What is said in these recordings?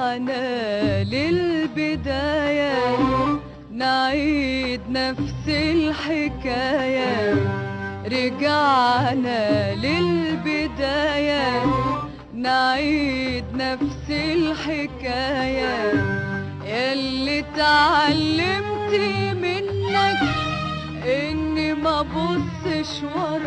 رجعنا للبداية نعيد نفس الحكاية رجعنا للبداية نعيد نفس الحكاية ياللي اتعلمت منك اني ما بصش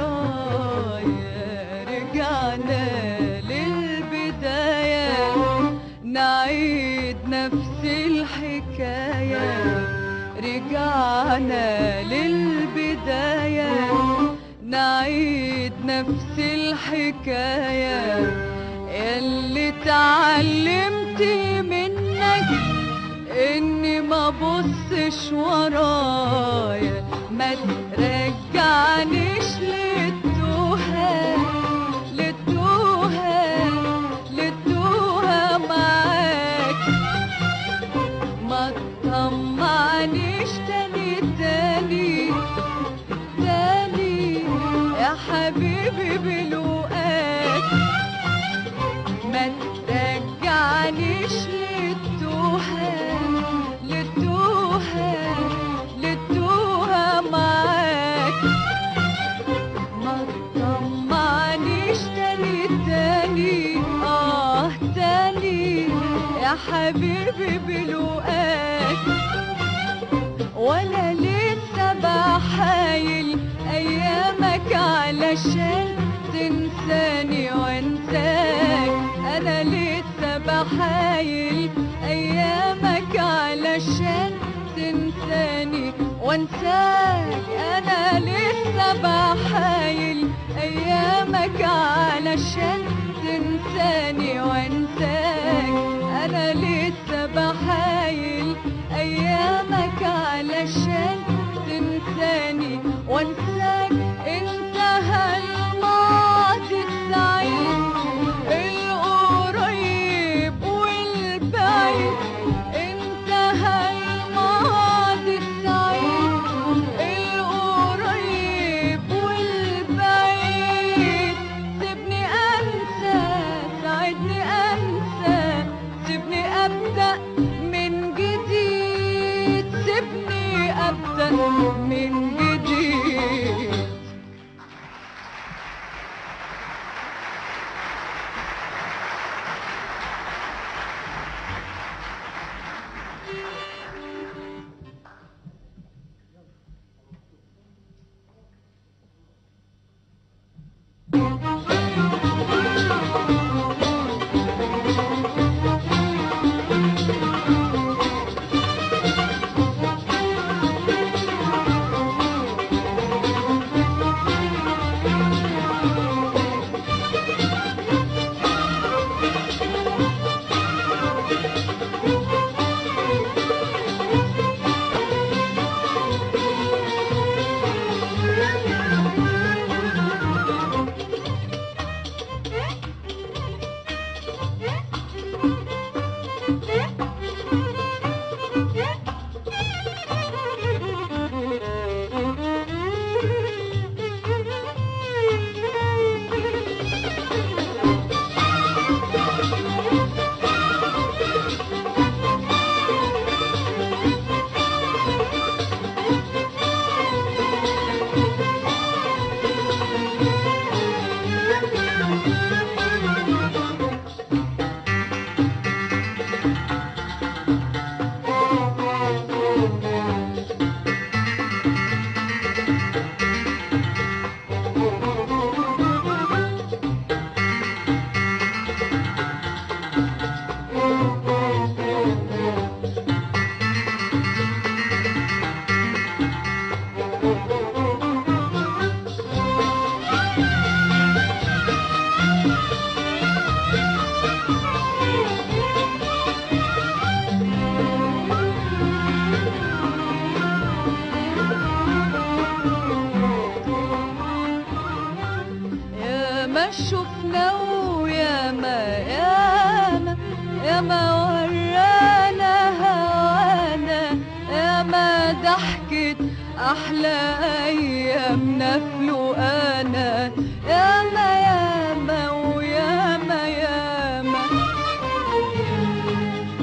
ورايا رجعنا للبداية نعيد نفس الحكاية رجعنا للبداية نعيد نفس الحكاية اللي اتعلمت منك اني ما بصش ورايا ما ترجعنيش للتوهة للتوهة للتوهة معاك ما تطمعنيش تاني تاني تاني يا حبيبي بلوقاك ما ترجعنيش للتوهة للتوهة للتوهة معاك ما تطمعنيش تاني تاني اه تاني يا حبيبي بلوقاك ولا لسه بحايل ايامك علشان تنساني وانساك انا لسه بحايل ايامك علشان تنساني وانساك انا لسه بحايل ايامك علشان تنساني وانساك انا لسه بحايل ايامك علشان تنساني وانساك انتهى الماضي السعيد القريب والبعيد انتهى الماضي السعيد القريب والبعيد سيبني انسى ساعدني انسى سيبني ابدا من جديد سيبني ابدا من جديد يا ما شفنا ويا ما يا ما يا ما ورانا هوانا يا ما ضحكت احلى ايامنا في لقانا يا ما يا ما ويا ما يا ما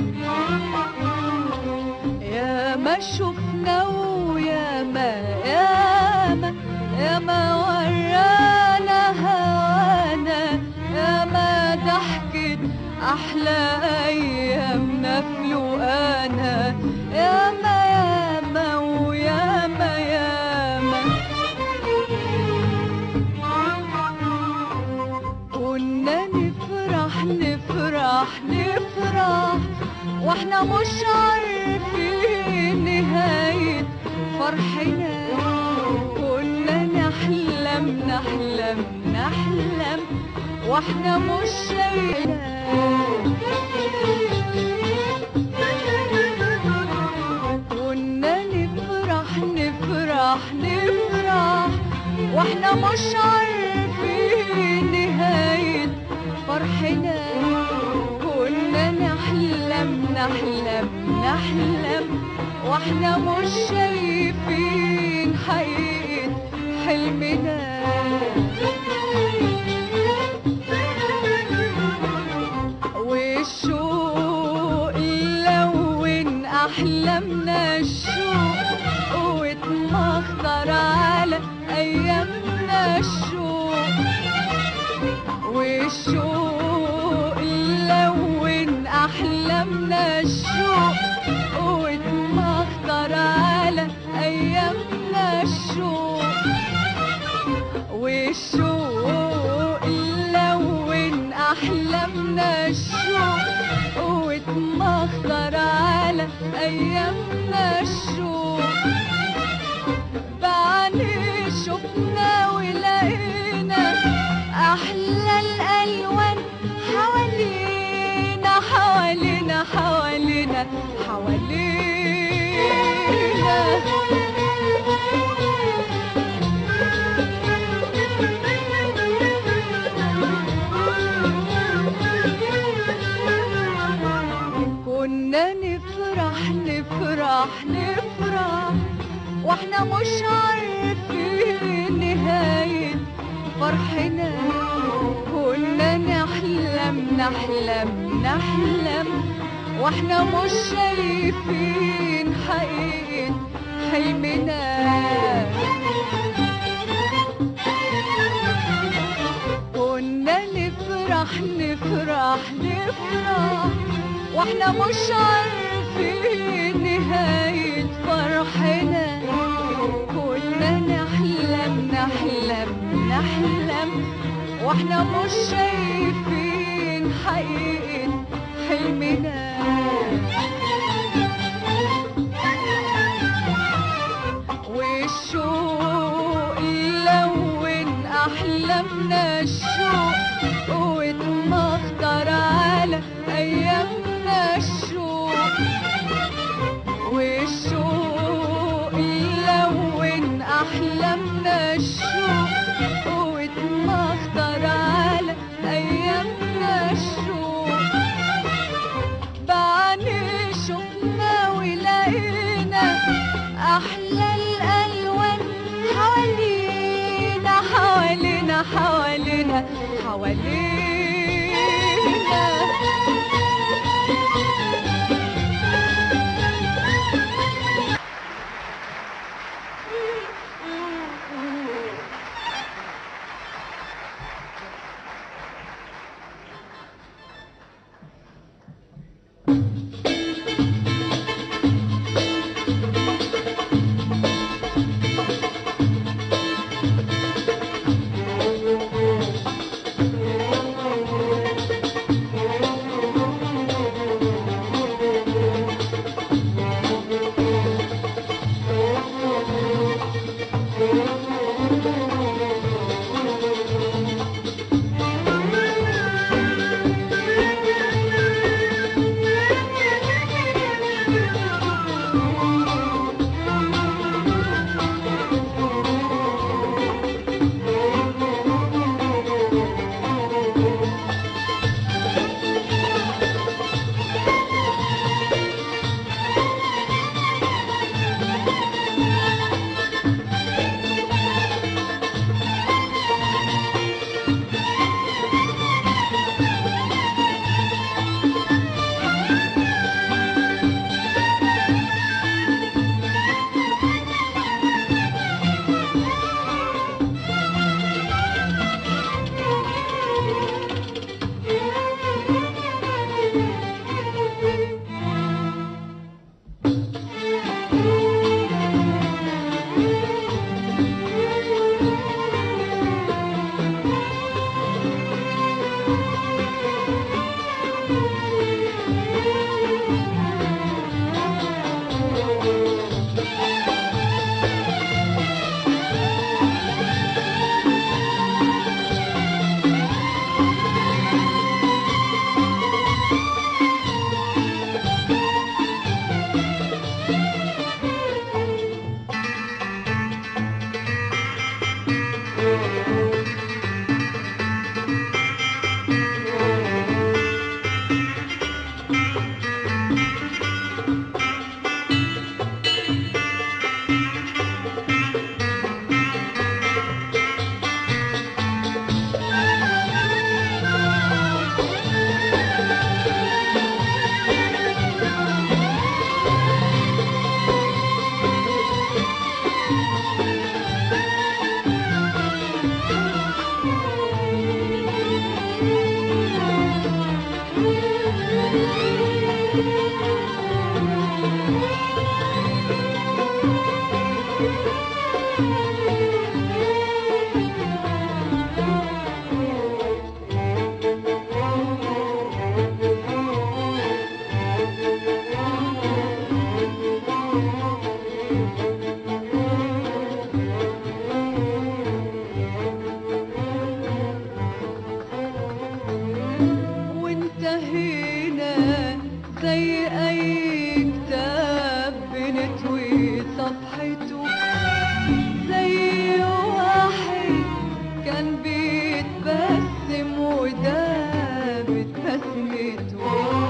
شفنا وياما ياما ياما ورانا هوانا ياما ضحكت أحلى أيامنا في لقانا ياما ياما وياما ياما كنا نفرح نفرح نفرح واحنا مش عارفين نهاية فرحنا كنا نحلم نحلم نحلم واحنا مش شايفين كنا نفرح نفرح نفرح واحنا مش عارفين نهاية فرحنا كنا نحلم نحلم نحلم واحنا مش شايفين حقيقة حلمنا والشوق لون أحلامنا الشوق واتمخضر على أيامنا الشوق والشوق لون أحلامنا الشوق واتمخضر على أيامنا الشوق والشوق لون أحلامنا الشوق واتمخضر على أيامنا الشوق بعدين شفنا ولقينا أحلى الألوان حوالينا حوالينا حوالينا حوالينا كنا نفرح نفرح نفرح واحنا مش عارفين نهاية فرحنا كنا نحلم نحلم نحلم واحنا مش شايفين حقيقة حلمنا كنا نفرح نفرح نفرح واحنا مش عارفين نهاية فرحنا كنا نحلم نحلم نحلم واحنا مش شايفين حقيقة حلمنا والشوق لون أحلامنا الشوق واتمخضر على أيامنا الشوق والشوق لون أحلامنا الشوق واتمخضر على أيامنا الشوق بعدين شفنا ولقينا أحلى الألوان حوالينا حوالينا حوالينا حوالينا وانتهينا زي اي كتاب بنتوي صفحته زي واحد كان بيتبسم ودابت بسمته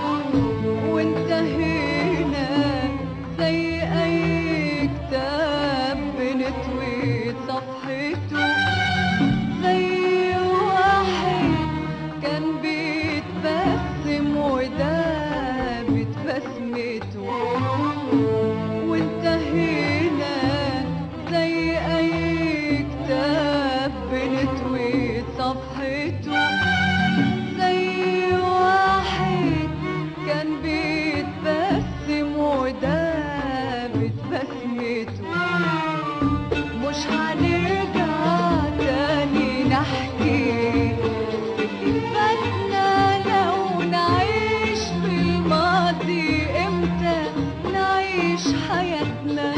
وانتهينا زي اي كتاب بنتوي صفحته زي واحد كان بيتبسم ودابت بسمته وانتهينا زي اي كتاب بنتوي صفحته زي واحد كان بيتبسم ودابت بسمته مش هنرجع تاني نحكي اللي فاتنا لو نعيش في الماضي امتى نعيش حياتنا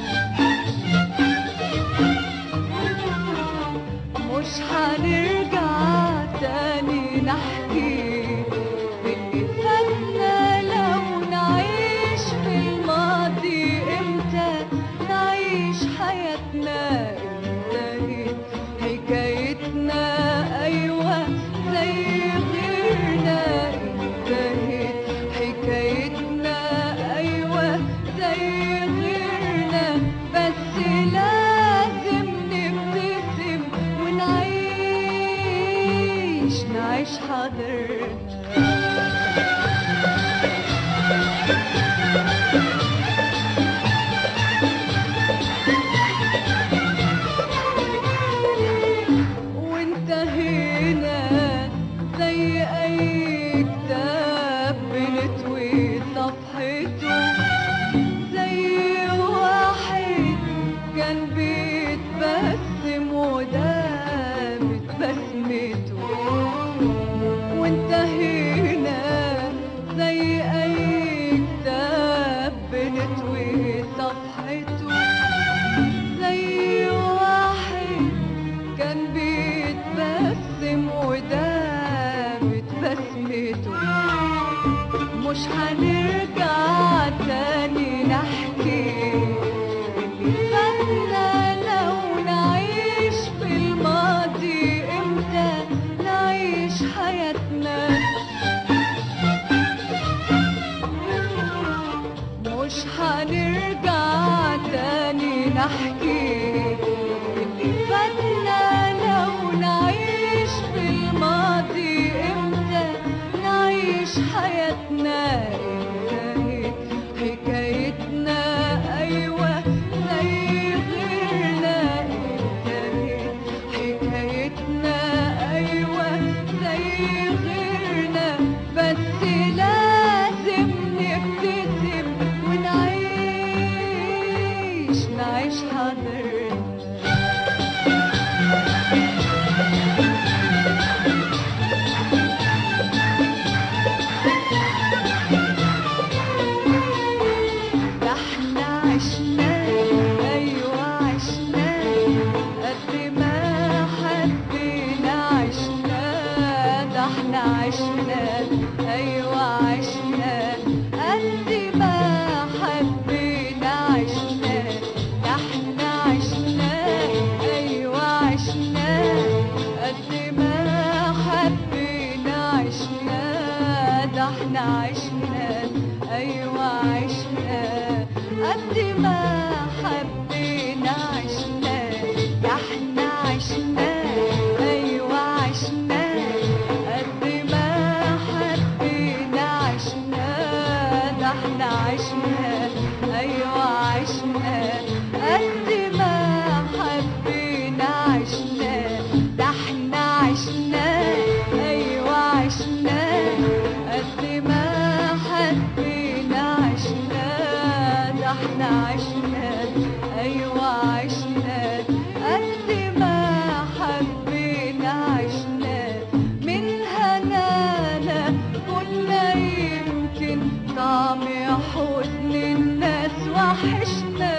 مش هنرجع تاني نحكي اللي فاتنا لو نعيش في الماضي امتى نعيش حياتنا انتهت حكايتنا ايوه زي غيرنا انتهت حكايتنا ايوه زي غيرنا بس لازم نبتسم ونعيش نعيش حاضرنا وانتهينا زي اي كتاب بنتوي صفحته زي واحد كان بيتبسم ودابت بسمته وانتهينا زي اي كتاب بنتوي صفحته زي واحد كان بيتبسم ودابت بسمته مش هنرجع تاني نحكي اللي فاتنا لو نعيش في الماضي امتى نعيش حياتنا مش هنرجع تاني نحكي اللي فاتنا لو نعيش في الماضي امتى نعيش حياتنا انتهت حكايتنا ايوه زي غيرنا انتهت حكايتنا ايوه زي غيرنا بس لازم نبتسم ونعيش نعيش حاضرنا ده احنا عشنا ايوه عشنا قد ما حبينا عشنا ده احنا عشنا ايوه عشنا قد ما حبينا عشنا ده احنا عشنا ايوه عشنا قد ما حبينا عشنا ده احنا عشنا ايوه عشنا قد ما حبينا عشنا ده احنا عشنا ايوه عشنا قد ما حبينا عشنا ده احنا عشنا ايوه عشنا قد ما حبينا عشنا ده احنا عشنا ايوه عشنا قد ما حبينا عشنا ده احنا عشنا ايوه عشنا قد ما حبينا عشنا من هنانا كنا يمكن طعم حزن الناس وحشنا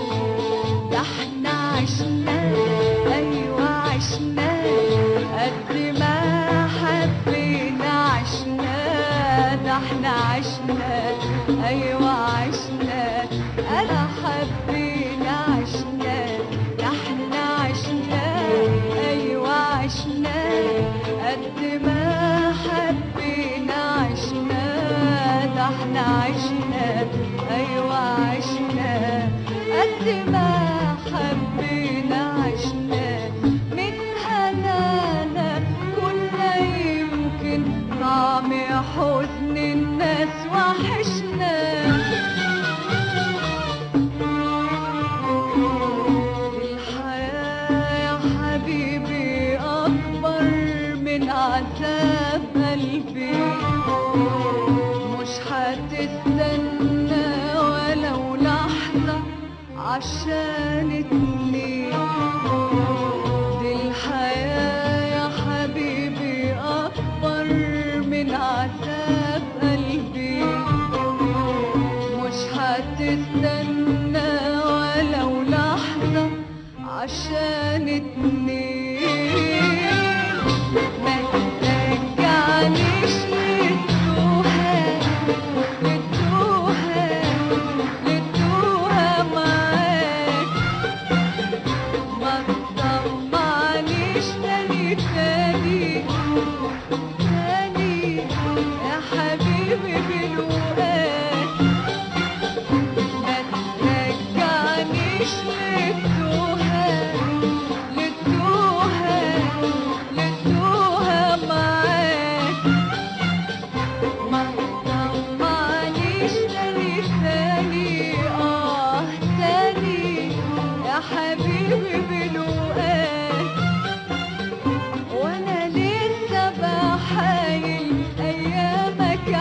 ده احنا عشنا ايوه عشنا قد عشنا ايوه عشنا انا حبينا عشنا ده احنا عشنا ايوه عشنا قد ما حبينا عشنا ده احنا عشنا ايوه عشنا قد ما حبينا عشنا من هنانا كنا يمكن طعم حزن الناس وحشنا الحياة يا حبيبي أكبر من عذاب قلبي مش هتستنى ولو لحظة عشان اتنين دي الحياة يا حبيبي أكبر من عذاب قلبي مش هتستنى ولو لحظة عشان اتنين ما ترجعنيش للتوهة للتوهة للتوهة معاك ما تطمعنيش تاني تاني تاني يا حبيبي بالوقات ما ترجعنيش للتوهة للتوهة للتوهة معاك ما تطمعنيش تاني تاني اه تاني يا حبيبي بالوقات وانا لسه بحايل ايامك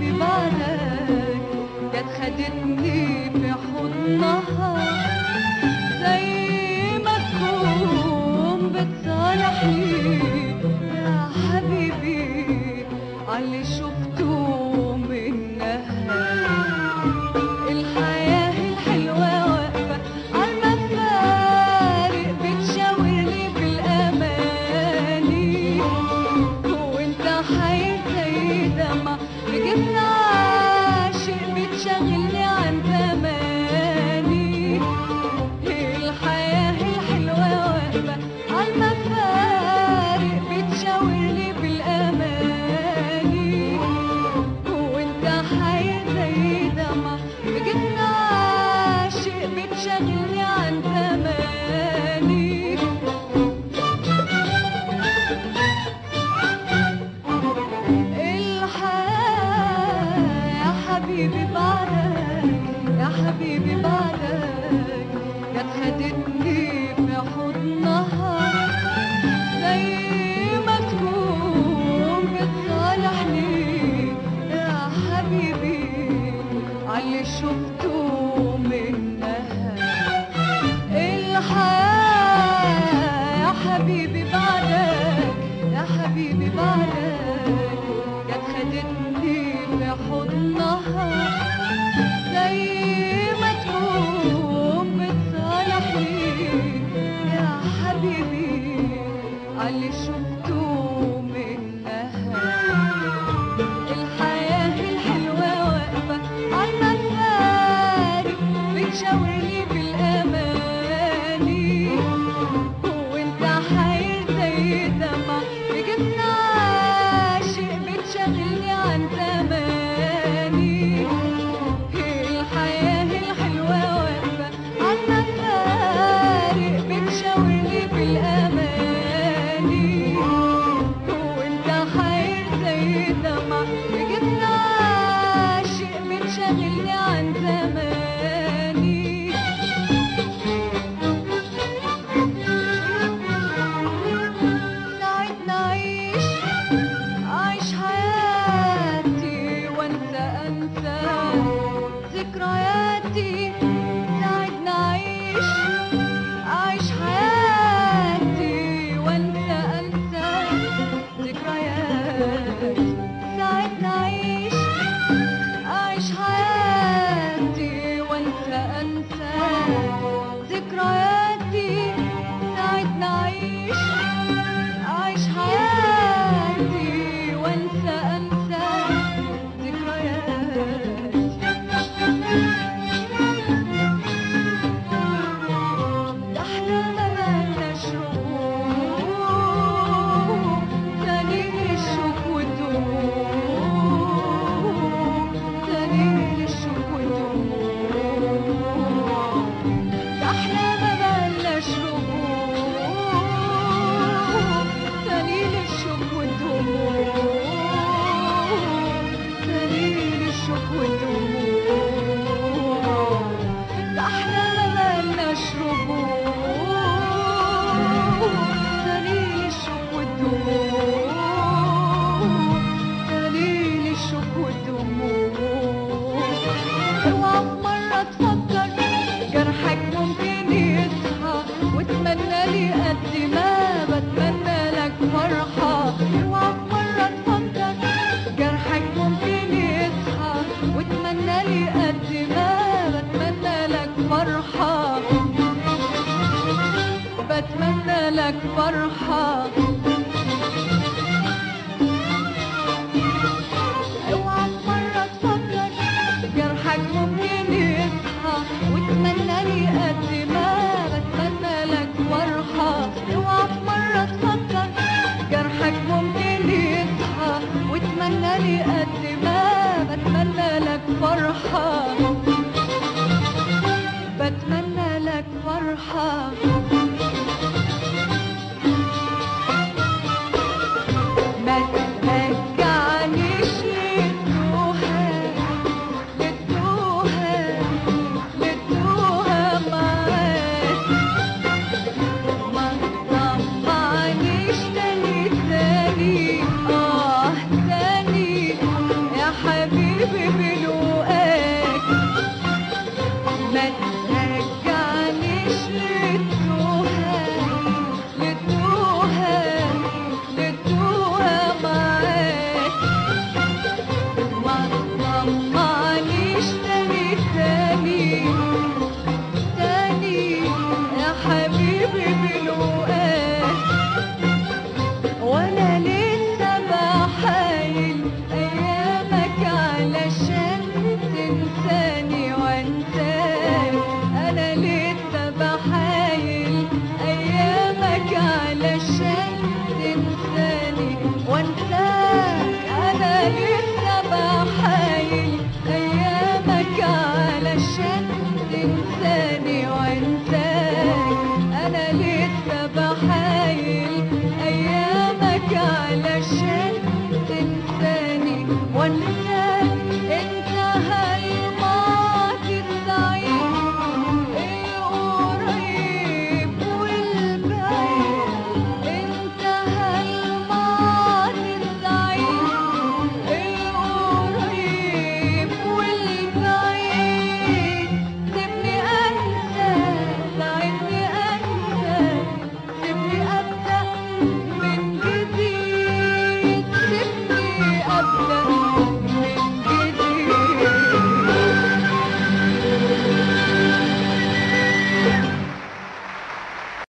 حبيبي بعدك جت خدتني في حضنها زي ما تكون بتصالحني يا حبيبي عاللي شفته منها الحياة الحلوة واقفة عالمفارق بتشاورني بالأماني وانت حي زي دمع بجبنا عاشق بتشغلني عن زماني الحياة الحلوة واقفة عالمفارق بتشاورني بالأماني وانت حي زي دمع بجبنا عاشق بتشغلني عن زماني الحياة يا حبيبي بعدك يا حبيبي بعدك جت خدتني في حضنها زي ما تكون بتصالحني يا حبيبي عاللي شفته منها الحياة يا حبيبي بعدك يا حبيبي بعدك جت خدتني في حضنها زي ما تكون بتصالحني يا حبيبي عاللي شفته منها الحياة الحلوة واقفة عالمفارق بتشاورني بالأماني وانت حي زي دمع بجبنا عاشق بتشغلني عن زماني الحياة الحلوة واقفة عالمفارق بتشاورني بالأماني وانت حي زي دمع بجبنا عاشق بتشغلني عن زماني ساعدنا أعيش أعيش حياتي وأنسى أنسى ذكرياتي ساعدنا أعيش أعيش حياتي وأنسى أنسى ذكرياتي ساعدنا أعيش أعيش حياتي وأنسى أنسى ذكرياتي ساعدنا أعيش أعيش حياتي وأنسى أنسى ذكرياتي ده احنا مالنا شوق دليل الشوق والدموع دليل الشوق والدموع ده احنا مالنا شوق دليل الشوق والدموع دليل الشوق والدموع ده احنا مالناش رجوع دليل الشوق والدموع دليل الشوق والدموع اوعى في مرة تفكر جرحك ممكن يصحى وتمنى لي قد ما بتمنى لك فرحة اوعى في مرة تفكر جرحك ممكن يصحى وتمنى لي قد ما بتمنى لك فرحة بتمنى لك فرحة اوعى في مرة تفكر جرحك ممكن يصحى وتمنى لي قد ما بتمنى لك فرحة اوعى في مرة تفكر جرحك ممكن يصحى وتمنى لي قد ما بتمنى لك فرحة بتمنى لك فرحة ما ترجعنيش للدوها للدوها للدوها معاك ما تطمعنيش تاني تاني اه تاني يا حبيبي حبيبي بلقاك ما ترجعنيش للتوهة للتوهة للتوهة معاك ما تطمعنيش تاني تاني تاني يا حبيبي بلقاك وانا لسه بحايل ايامك علشان تنساني وانساك انا لسه بحايل ايامك علشان تنساني وانساك انا لسه بحايل ايامك علشان تنساني وانساك انا لسه بحايل ايامك علشان تنساني وانساك